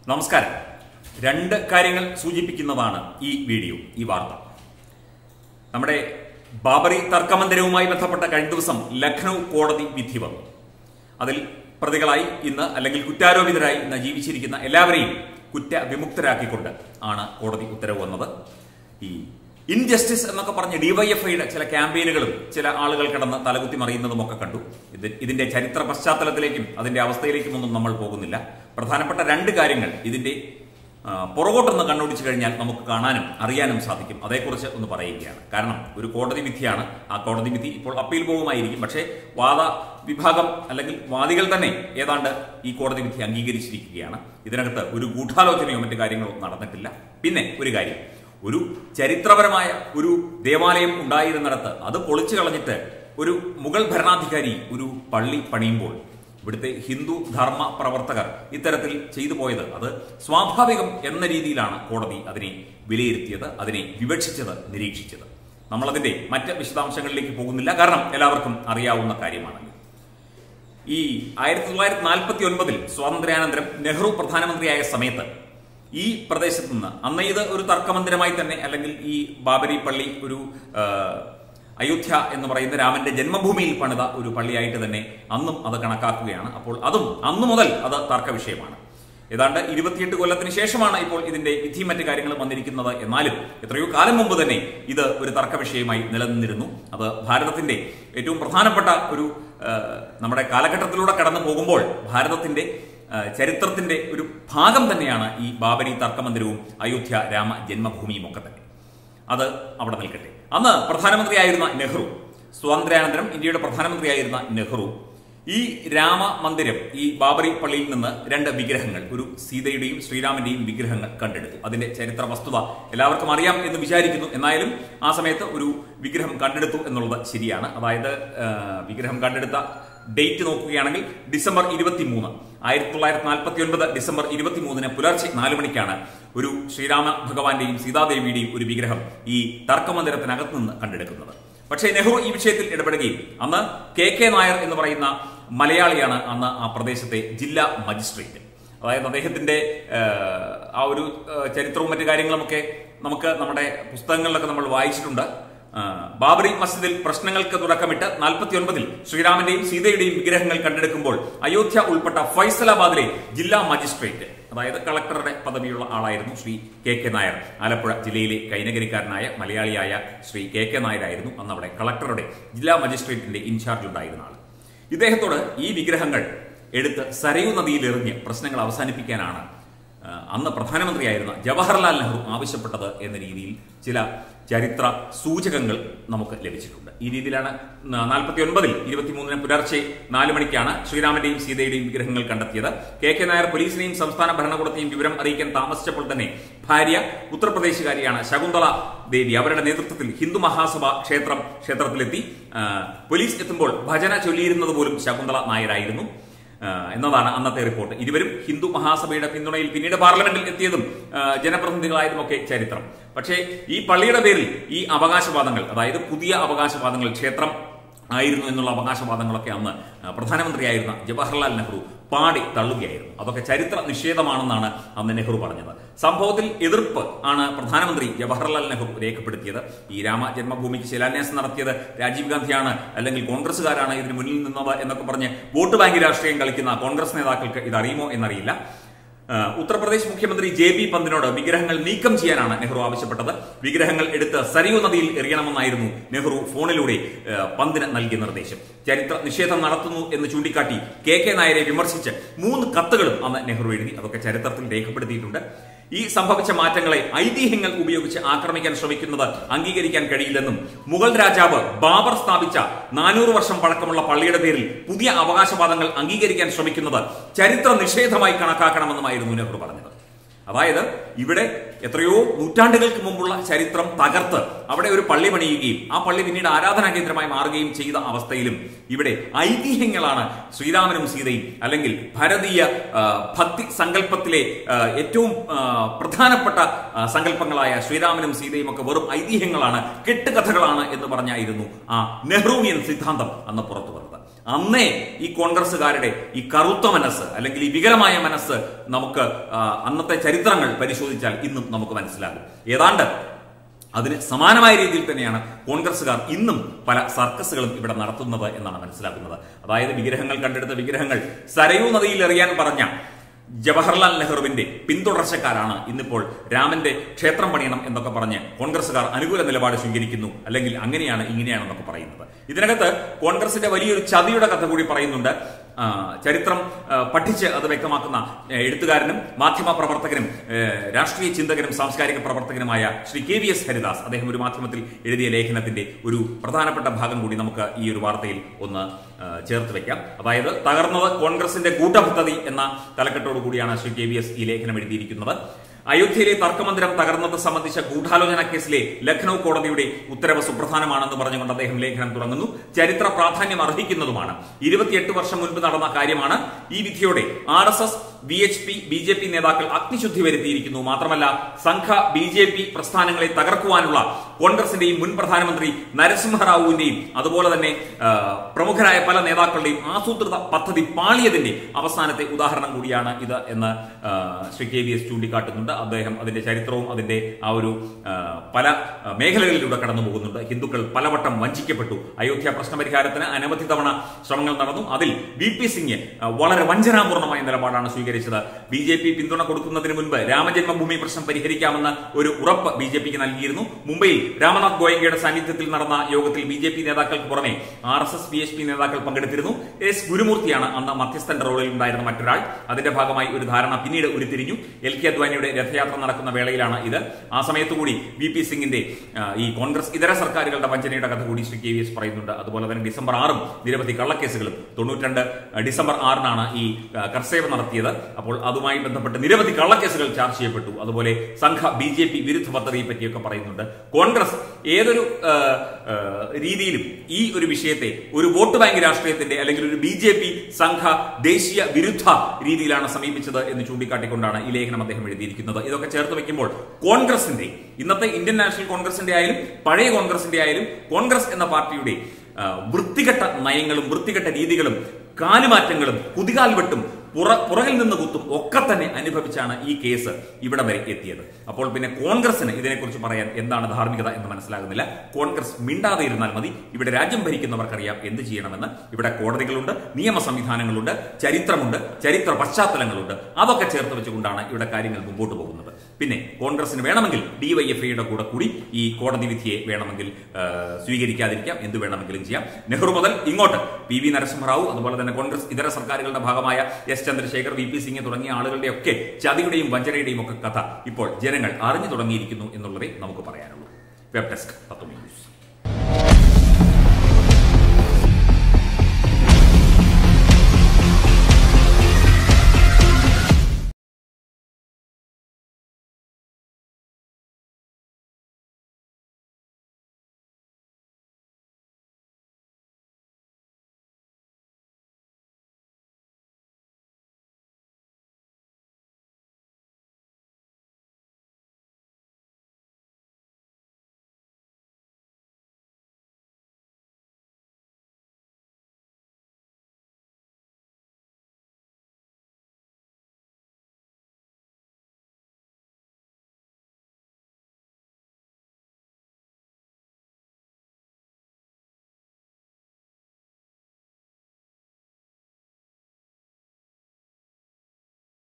നമസ്കാരം രണ്ട് കാര്യങ്ങൾ സൂചിപ്പിക്കുന്നതാണ് ഈ വീഡിയോ ഈ വാർത്ത നമ്മുടെ ബാബറി തർക്കമന്ദിരവുമായി ബന്ധപ്പെട്ട കഴിഞ്ഞ ദിവസം ലഖ്നൗ കോടതി വിധി വന്നു അതിൽ പ്രതികളായി ഇന്ന് അല്ലെങ്കിൽ കുറ്റാരോപിതരായി ഇന്ന് ജീവിച്ചിരിക്കുന്ന എല്ലാവരെയും കുറ്റവിമുക്തരാക്കിക്കൊണ്ട് ആണ് കോടതി ഉത്തരവ് വന്നത് ഈ ഇൻജസ്റ്റിസ് എന്നൊക്കെ പറഞ്ഞ് ഡിവൈഎഫ്ഐയുടെ ചില ക്യാമ്പയിനുകളും ചില ആളുകൾ കിടന്ന് തലകുത്തി മറിയുന്നതും ഒക്കെ കണ്ടു ഇത് ഇതിന്റെ ചരിത്ര പശ്ചാത്തലത്തിലേക്കും അതിന്റെ അവസ്ഥയിലേക്കും ഒന്നും നമ്മൾ പോകുന്നില്ല പ്രധാനപ്പെട്ട രണ്ട് കാര്യങ്ങൾ ഇതിന്റെ ആ, പുറകോട്ടൊന്ന് കണ്ണോടിച്ചു കഴിഞ്ഞാൽ നമുക്ക് കാണാനും അറിയാനും സാധിക്കും അതേക്കുറിച്ച് ഒന്ന് പറയുകയാണ് കാരണം ഒരു കോടതി വിധിയാണ് ആ കോടതി വിധി ഇപ്പോൾ അപ്പീൽ പോകുമായിരിക്കും പക്ഷേ വാദ വിഭാഗം അല്ലെങ്കിൽ വാദികൾ തന്നെ ഏതാണ്ട് ഈ കോടതി വിധി അംഗീകരിച്ചിരിക്കുകയാണ് ഇതിനകത്ത് ഒരു ഗൂഢാലോചനയോ മറ്റു കാര്യങ്ങളോ നടന്നിട്ടില്ല പിന്നെ ഒരു കാര്യം ഒരു ചരിത്രപരമായ ഒരു ദേവാലയം ഉണ്ടായിരുന്നിടത്ത് അത് പൊളിച്ചു കളഞ്ഞിട്ട് ഒരു മുഗൾ ഭരണാധികാരി ഒരു പള്ളി പണിയുമ്പോൾ ഇവിടുത്തെ ഹിന്ദു ധർമ്മ പ്രവർത്തകർ ഇത്തരത്തിൽ ചെയ്തു പോയത് അത് സ്വാഭാവികം എന്ന രീതിയിലാണ് കോടതി അതിനെ വിലയിരുത്തിയത് അതിനെ വിവക്ഷിച്ചത് നിരീക്ഷിച്ചത് നമ്മളതിന്റെ മറ്റ് വിശദാംശങ്ങളിലേക്ക് പോകുന്നില്ല കാരണം എല്ലാവർക്കും അറിയാവുന്ന കാര്യമാണല്ലോ ഈ ആയിരത്തി തൊള്ളായിരത്തി നാൽപ്പത്തി ഒൻപതിൽ സ്വാതന്ത്ര്യാനന്തരം നെഹ്റു പ്രധാനമന്ത്രിയായ സമയത്ത് ഈ പ്രദേശത്ത് നിന്ന് അന്ന് ഇത് ഒരു തർക്കമന്ദിരമായി തന്നെ അല്ലെങ്കിൽ ഈ ബാബരി പള്ളി ഒരു ആ, അയോധ്യ എന്ന് പറയുന്ന രാമന്റെ ജന്മഭൂമിയിൽ പണിത ഒരു പള്ളിയായിട്ട് തന്നെ അന്നും അത് കണക്കാക്കുകയാണ് അപ്പോൾ അതും അന്നു മുതൽ അത് തർക്ക വിഷയമാണ് ഏതാണ്ട് ഇരുപത്തിയെട്ട് കൊല്ലത്തിന് ശേഷമാണ് ഇപ്പോൾ ഇതിന്റെ വിധി മറ്റു കാര്യങ്ങളും വന്നിരിക്കുന്നത് എന്നാലും എത്രയോ കാലം മുമ്പ് തന്നെ ഇത് ഒരു തർക്ക വിഷയമായി നിലനിന്നിരുന്നു അത് ഭാരതത്തിന്റെ ഏറ്റവും പ്രധാനപ്പെട്ട ഒരു ആ, നമ്മുടെ കാലഘട്ടത്തിലൂടെ കടന്നു പോകുമ്പോൾ ഭാരതത്തിന്റെ ആ, ചരിത്രത്തിന്റെ ഒരു ഭാഗം തന്നെയാണ് ഈ ബാബരി തർക്കമന്ദിരവും അയോധ്യ രാമ ജന്മഭൂമിയും ഒക്കെ തന്നെ അത് അവിടെ നിൽക്കട്ടെ അന്ന് പ്രധാനമന്ത്രിയായിരുന്ന നെഹ്റു സ്വാതന്ത്ര്യാനന്തരം ഇന്ത്യയുടെ പ്രധാനമന്ത്രിയായിരുന്ന നെഹ്റു ഈ രാമ മന്ദിരം ഈ ബാബറി പള്ളിയിൽ നിന്ന് രണ്ട് വിഗ്രഹങ്ങൾ ഒരു സീതയുടെയും ശ്രീരാമന്റെയും വിഗ്രഹങ്ങൾ കണ്ടെടുത്തു അതിന്റെ ചരിത്ര വസ്തുത എല്ലാവർക്കും അറിയാം എന്ന് വിചാരിക്കുന്നു എന്നായാലും ആ സമയത്ത് ഒരു വിഗ്രഹം കണ്ടെടുത്തു എന്നുള്ളത് ശരിയാണ് അതായത് ആ, വിഗ്രഹം കണ്ടെടുത്ത ഡേറ്റ് നോക്കുകയാണെങ്കിൽ ഡിസംബർ ഇരുപത്തി മൂന്ന് ആയിരത്തി തൊള്ളായിരത്തി നാൽപ്പത്തി ഒൻപത് ഡിസംബർ ഇരുപത്തി മൂന്നിന് പുലർച്ചെ നാല് മണിക്കാണ് ഒരു ശ്രീരാമ ഭഗവാന്റെയും സീതാദേവിയുടെയും ഒരു വിഗ്രഹം ഈ തർക്കമന്ദിരത്തിനകത്ത് നിന്ന് കണ്ടെടുക്കുന്നത് പക്ഷേ നെഹ്റു ഈ വിഷയത്തിൽ ഇടപെടുകയും അന്ന് കെ കെ നായർ എന്ന് പറയുന്ന മലയാളിയാണ് അന്ന് ആ പ്രദേശത്തെ ജില്ലാ മജിസ്ട്രേറ്റ് അതായത് അദ്ദേഹത്തിന്റെ ഏഹ്, ആ ഒരു ഏഹ്, ചരിത്രവും മറ്റു കാര്യങ്ങളുമൊക്കെ നമുക്ക് നമ്മുടെ പുസ്തകങ്ങളിലൊക്കെ നമ്മൾ വായിച്ചിട്ടുണ്ട് ആ, ബാബറി മസ്ജിദിൽ പ്രശ്നങ്ങൾക്ക് തുടക്കമിട്ട് നാൽപ്പത്തി ഒൻപതിൽ ശ്രീരാമന്റെയും സീതയുടെയും വിഗ്രഹങ്ങൾ കണ്ടെടുക്കുമ്പോൾ അയോധ്യ ഉൾപ്പെട്ട ഫൈസലാബാദിലെ ജില്ലാ മജിസ്ട്രേറ്റ് അതായത് കളക്ടറുടെ പദവിയുള്ള ആളായിരുന്നു ശ്രീ കെ കെ നായർ ആലപ്പുഴ ജില്ലയിലെ കൈനകരിക്കാരനായ മലയാളിയായ ശ്രീ കെ കെ നായരായിരുന്നു അന്ന് അവിടെ കളക്ടറുടെ ജില്ലാ മജിസ്ട്രേറ്റിന്റെ ഇൻചാർജ് ഉണ്ടായിരുന്ന ആൾ ഇദ്ദേഹത്തോട് ഈ വിഗ്രഹങ്ങൾ എടുത്ത് സരയു നദിയിൽ എറിഞ്ഞ് പ്രശ്നങ്ങൾ അവസാനിപ്പിക്കാനാണ് ആ, അന്ന് പ്രധാനമന്ത്രിയായിരുന്ന ജവഹർലാൽ നെഹ്റു ആവശ്യപ്പെട്ടത് എന്ന രീതിയിൽ ചില ചരിത്ര സൂചകങ്ങൾ നമുക്ക് ലഭിച്ചിട്ടുണ്ട് ഈ രീതിയിലാണ് നാൽപ്പത്തി ഒൻപതിൽ ഇരുപത്തിമൂന്നിന് പുലർച്ചെ നാല് മണിക്കാണ് ശ്രീരാമന്റെയും സീതയുടെയും വിഗ്രഹങ്ങൾ കണ്ടെത്തിയത് കെ കെ നായർ പോലീസിനെയും സംസ്ഥാന ഭരണകൂടത്തെയും വിവരം അറിയിക്കാൻ താമസിച്ചപ്പോൾ തന്നെ ഭാര്യ ഉത്തർപ്രദേശുകാരിയാണ് ശകുന്തള ദേവി അവരുടെ നേതൃത്വത്തിൽ ഹിന്ദു മഹാസഭ ക്ഷേത്രം ക്ഷേത്രത്തിലെത്തി ആ, പോലീസ് എത്തുമ്പോൾ ഭജന ചൊല്ലിയിരുന്നത് പോലും ശകുന്തള നായരായിരുന്നു ആ, എന്നതാണ് അന്നത്തെ റിപ്പോർട്ട് ഇരുവരും ഹിന്ദു മഹാസഭയുടെ പിന്തുണയിൽ പിന്നീട് പാർലമെന്റിൽ എത്തിയതും ആ, ജനപ്രതിനിധികളായതുമൊക്കെ ചരിത്രം പക്ഷേ ഈ പള്ളിയുടെ പേരിൽ ഈ അവകാശവാദങ്ങൾ അതായത് പുതിയ അവകാശവാദങ്ങൾ ക്ഷേത്രം ആയിരുന്നു എന്നുള്ള അവകാശവാദങ്ങളൊക്കെ അന്ന് ആ, പ്രധാനമന്ത്രിയായിരുന്ന ജവഹർലാൽ നെഹ്റു പാടി തള്ളുകയായിരുന്നു അതൊക്കെ ചരിത്ര നിഷേധമാണെന്നാണ് അന്ന് നെഹ്റു പറഞ്ഞത് സംഭവത്തിൽ എതിർപ്പ് ആണ് പ്രധാനമന്ത്രി ജവഹർലാൽ നെഹ്റു രേഖപ്പെടുത്തിയത് ഈ രാമ ജന്മഭൂമിക്ക് ശിലാന്യാസം നടത്തിയത് രാജീവ് ഗാന്ധിയാണ് അല്ലെങ്കിൽ കോൺഗ്രസുകാരാണ് ഇതിന് മുന്നിൽ നിന്നത് എന്നൊക്കെ പറഞ്ഞ് വോട്ട് ബാങ്ക് രാഷ്ട്രീയം കളിക്കുന്ന കോൺഗ്രസ് നേതാക്കൾക്ക് ഇത് അറിയുമോ എന്നറിയില്ല ആ, ഉത്തർപ്രദേശ് മുഖ്യമന്ത്രി ജെ പി പന്തിനോട് വിഗ്രഹങ്ങൾ നീക്കം ചെയ്യാനാണ് നെഹ്റു ആവശ്യപ്പെട്ടത് വിഗ്രഹങ്ങൾ എടുത്ത് സരയൂ നദിയിൽ എറിയണമെന്നായിരുന്നു നെഹ്റു ഫോണിലൂടെ ആ, പന്തിന് നൽകിയ നിർദ്ദേശം ചരിത്ര നിഷേധം നടത്തുന്നു എന്ന് ചൂണ്ടിക്കാട്ടി കെ കെ നായരെ വിമർശിച്ച് മൂന്ന് കത്തുകളും അന്ന് നെഹ്റു എഴുതി അതൊക്കെ ചരിത്രത്തിൽ രേഖപ്പെടുത്തിയിട്ടുണ്ട് ഈ സംഭവിച്ച മാറ്റങ്ങളെ ഐതിഹ്യങ്ങൾ ഉപയോഗിച്ച് ആക്രമിക്കാൻ ശ്രമിക്കുന്നത് അംഗീകരിക്കാൻ കഴിയില്ലെന്നും മുഗൾ രാജാവ് ബാബർ സ്ഥാപിച്ച നാനൂറ് വർഷം പഴക്കമുള്ള പള്ളിയുടെ പേരിൽ പുതിയ അവകാശവാദങ്ങൾ അംഗീകരിക്കാൻ ശ്രമിക്കുന്നത് ചരിത്ര നിഷേധമായി കണക്കാക്കണമെന്നുമായിരുന്നു നെഹ്റു പറഞ്ഞത് അതായത് ഇവിടെ എത്രയോ നൂറ്റാണ്ടുകൾക്ക് മുമ്പുള്ള ചരിത്രം തകർത്ത് അവിടെ ഒരു പള്ളി പണിയുകയും ആ പള്ളി പിന്നീട് ആരാധനാ കേന്ദ്രമായി മാറുകയും ചെയ്ത അവസ്ഥയിലും ഇവിടെ ഐതിഹ്യങ്ങളാണ് ശ്രീരാമനും സീതയും അല്ലെങ്കിൽ ഭാരതീയ ആ, ഭക്തി സങ്കല്പത്തിലെ ആ, ഏറ്റവും ആ, പ്രധാനപ്പെട്ട ആ, സങ്കല്പങ്ങളായ ശ്രീരാമനും സീതയും ഒക്കെ വെറും ഐതിഹ്യങ്ങളാണ് കെട്ടുകഥകളാണ് എന്ന് പറഞ്ഞായിരുന്നു ആ നെഹ്റുവിയൻ സിദ്ധാന്തം അന്ന് പുറത്തു വന്നത് അന്നേ ഈ കോൺഗ്രസ്സുകാരുടെ ഈ കറുത്ത മനസ്സ് അല്ലെങ്കിൽ ഈ വികലമായ മനസ്സ് നമുക്ക് ആ, അന്നത്തെ ചരിത്രങ്ങൾ പരിശോധിച്ചാൽ ഇന്നും നമുക്ക് മനസ്സിലാകും ഏതാണ്ട് അതിന് സമാനമായ രീതിയിൽ തന്നെയാണ് കോൺഗ്രസ്സുകാർ ഇന്നും പല സർക്കസുകളും ഇവിടെ നടത്തുന്നത് എന്നാണ് മനസ്സിലാക്കുന്നത് അതായത് വിഗ്രഹങ്ങൾ കണ്ടെടുത്ത വിഗ്രഹങ്ങൾ സരയൂ നദിയിൽ എറിയാൻ പറഞ്ഞ ജവഹർലാൽ നെഹ്റുവിന്റെ പിന്തുടർച്ചക്കാരാണ് ഇന്നിപ്പോൾ രാമന്റെ ക്ഷേത്രം പണിയണം എന്നൊക്കെ പറഞ്ഞ് കോൺഗ്രസ്സുകാർ അനുകൂല നിലപാട് സ്വീകരിക്കുന്നു അല്ലെങ്കിൽ അങ്ങനെയാണ് ഇങ്ങനെയാണെന്നൊക്കെ പറയുന്നത് ഇതിനകത്ത് കോൺഗ്രസിന്റെ വലിയൊരു ചതിയുടെ കഥ കൂടി പറയുന്നുണ്ട് ആ, ചരിത്രം ആ, പഠിച്ച് അത് വ്യക്തമാക്കുന്ന ഏ, എഴുത്തുകാരനും മാധ്യമ പ്രവർത്തകനും ഏ, രാഷ്ട്രീയ ചിന്തകനും സാംസ്കാരിക പ്രവർത്തകനുമായ Shri K V S Haridas അദ്ദേഹം ഒരു മാധ്യമത്തിൽ എഴുതിയ ലേഖനത്തിന്റെ ഒരു പ്രധാനപ്പെട്ട ഭാഗം കൂടി നമുക്ക് ഈ ഒരു വാർത്തയിൽ ഒന്ന് ആ, ചേർത്ത് വെക്കാം അതായത് തകർന്നത് കോൺഗ്രസിന്റെ കൂട്ടപദ്ധതി എന്ന തലക്കെട്ടോടു കൂടിയാണ് ശ്രീ കെ വി എസ് ഈ ലേഖനം എഴുതിയിരിക്കുന്നത് അയോധ്യയിലെ തർക്കമന്ദിരം തകർന്നത് സംബന്ധിച്ച ഗൂഢാലോചന കേസിലെ ലഖ്നൌ കോടതിയുടെ ഉത്തരവ് സുപ്രധാനമാണെന്ന് പറഞ്ഞുകൊണ്ട് അദ്ദേഹം ലേഖനം തുടങ്ങുന്നു ചരിത്ര പ്രാധാന്യം അർഹിക്കുന്നതുമാണ് ഇരുപത്തിയെട്ട് വർഷം മുൻപ് നടന്ന കാര്യമാണ് ഈ വിധിയോടെ R S S B H P B J P നേതാക്കൾ അഗ്നിശുദ്ധി വരുത്തിയിരിക്കുന്നു മാത്രമല്ല സംഘ ബി ജെ പി പ്രസ്ഥാനങ്ങളെ തകർക്കുവാനുള്ള കോൺഗ്രസിന്റെയും മുൻ പ്രധാനമന്ത്രി നരസിംഹറാവുവിന്റെയും അതുപോലെ തന്നെ ആ, പ്രമുഖരായ പല നേതാക്കളുടെയും ആസൂത്രിത പദ്ധതി പാളിയതിന്റെ അവസാനത്തെ ഉദാഹരണം കൂടിയാണ് ഇത് എന്ന് ആ, ശ്രീ കെ വി എസ് ചൂണ്ടിക്കാട്ടുന്നുണ്ട് അദ്ദേഹം അതിന്റെ ചരിത്രവും അതിന്റെ ആ ഒരു ആ, പല ആ, മേഖലകളിലൂടെ കടന്നു പോകുന്നുണ്ട് ഹിന്ദുക്കൾ പലവട്ടം വഞ്ചിക്കപ്പെട്ടു അയോധ്യ പ്രശ്നപരിഹാരത്തിന് അനവധി തവണ ശ്രമങ്ങൾ നടന്നു അതിൽ വി പി സിംഗ് ആ, വളരെ വഞ്ചനാപൂർണമായ നിലപാടാണ് സ്വീകരിച്ചത് ബി ജെ പി പിന്തുണ കൊടുക്കുന്നതിന് മുൻപ് രാമജന്മഭൂമി പ്രശ്നം പരിഹരിക്കാമെന്ന് ഒരു ഉറപ്പ് ബി ജെ പിക്ക് നൽകിയിരുന്നു മുംബൈയിൽ രാമനാഥ് ഗോയങ്കയുടെ സാന്നിധ്യത്തിൽ നടന്ന യോഗത്തിൽ ബി ജെ പി നേതാക്കൾക്ക് പുറമെ R S S B H P നേതാക്കൾ പങ്കെടുത്തിരുന്നു എസ് ഗുരുമൂർത്തിയാണ് അന്ന് മധ്യസ്ഥന്റെ റോളിൽ ഉണ്ടായിരുന്ന മറ്റൊരാൾ അതിന്റെ ഭാഗമായി ഒരു ധാരണ പിന്നീട് ഉരുത്തിരിഞ്ഞു എൽ കെ അദ്വാനിയുടെ രഥയാത്ര നടക്കുന്ന വേളയിലാണ് ഇത് ആ സമയത്ത് കൂടി വി പി സിംഗിന്റെ ആ, ഈ കോൺഗ്രസ് ഇതര സർക്കാരുകളുടെ വഞ്ചനയുടെ കഥ കൂടി ശ്രീ കെ വി എസ് പറയുന്നുണ്ട് അതുപോലെ തന്നെ ഡിസംബർ ആറും നിരവധി കള്ളക്കേസുകളും തൊണ്ണൂറ്റിരണ്ട് ഡിസംബർ ആറിനാണ് ഈ ആ, കർസേവ നടത്തിയത് അപ്പോൾ അതുമായി ബന്ധപ്പെട്ട് നിരവധി കള്ളക്കേസുകൾ ചാർജ് ചെയ്യപ്പെട്ടു അതുപോലെ സംഘ ബി ജെ പി വിരുദ്ധ പദ്ധതിയെ പറ്റിയൊക്കെ പറയുന്നുണ്ട് കോൺഗ്രസ് ഏതൊരു ആ, ആ, രീതിയിലും ഈ ഒരു വിഷയത്തെ ഒരു വോട്ട് ബാങ്ക് രാഷ്ട്രീയത്തിന്റെ അല്ലെങ്കിൽ ഒരു ബി ജെ പി സംഘ ദേശീയ വിരുദ്ധ രീതിയിലാണ് സമീപിച്ചത് എന്ന് ചൂണ്ടിക്കാട്ടിക്കൊണ്ടാണ് ഈ ലേഖനം അദ്ദേഹം എഴുതിയിരിക്കുന്നത് ഇതൊക്കെ ചേർത്ത് വെക്കുമ്പോൾ കോൺഗ്രസിന്റെ ഇന്നത്തെ ഇന്ത്യൻ നാഷണൽ കോൺഗ്രസിന്റെ ആയാലും പഴയ കോൺഗ്രസിന്റെ ആയാലും കോൺഗ്രസ് എന്ന പാർട്ടിയുടെ ആ, വൃത്തികെട്ട നയങ്ങളും വൃത്തികെട്ട രീതികളും കാലുമാറ്റങ്ങളും കുതികാൽ വെട്ടും പുറ പുറകിൽ നിന്ന് കുത്തും ഒക്കെ തന്നെ അനുഭവിച്ചാണ് ഈ കേസ് ഇവിടെ വരെ എത്തിയത് അപ്പോൾ പിന്നെ കോൺഗ്രസിന് ഇതിനെക്കുറിച്ച് പറയാൻ എന്താണ് ധാർമ്മികത എന്ന് മനസ്സിലാകുന്നില്ല കോൺഗ്രസ് മിണ്ടാതെ ഇരുന്നാൽ മതി ഇവിടെ രാജ്യം ഭരിക്കുന്നവർക്കറിയാം എന്ത് ചെയ്യണമെന്ന് ഇവിടെ കോടതികളുണ്ട് നിയമ സംവിധാനങ്ങളുണ്ട് ചരിത്രമുണ്ട് ചരിത്ര പശ്ചാത്തലങ്ങളുണ്ട് അതൊക്കെ ചേർത്ത് വെച്ചുകൊണ്ടാണ് ഇവിടെ കാര്യങ്ങൾ മുമ്പോട്ട് പോകുന്നത് പിന്നെ കോൺഗ്രസിന് വേണമെങ്കിൽ ഡിവൈഎഫ്ഐയുടെ കൂടെ കൂടി ഈ കോടതി വിധിയെ വേണമെങ്കിൽ ആ, സ്വീകരിക്കാതിരിക്കാം എന്ത് വേണമെങ്കിലും ചെയ്യാം നെഹ്റു മുതൽ ഇങ്ങോട്ട് പി വി നരസിംഹറാവു അതുപോലെ തന്നെ കോൺഗ്രസ് ഇതര സർക്കാരുകളുടെ ഭാഗമായ S Chandrashekhar V P Singh തുടങ്ങിയ ആളുകളുടെ ഒക്കെ ചതിയുടെയും വഞ്ചനയുടെയും ഒക്കെ കഥ ഇപ്പോൾ ജനങ്ങൾ അറിഞ്ഞു തുടങ്ങിയിരിക്കുന്നു എന്നുള്ളതേ നമുക്ക് പറയാനുള്ളൂ വെബ് ഡെസ്ക് തത്വമി ന്യൂസ്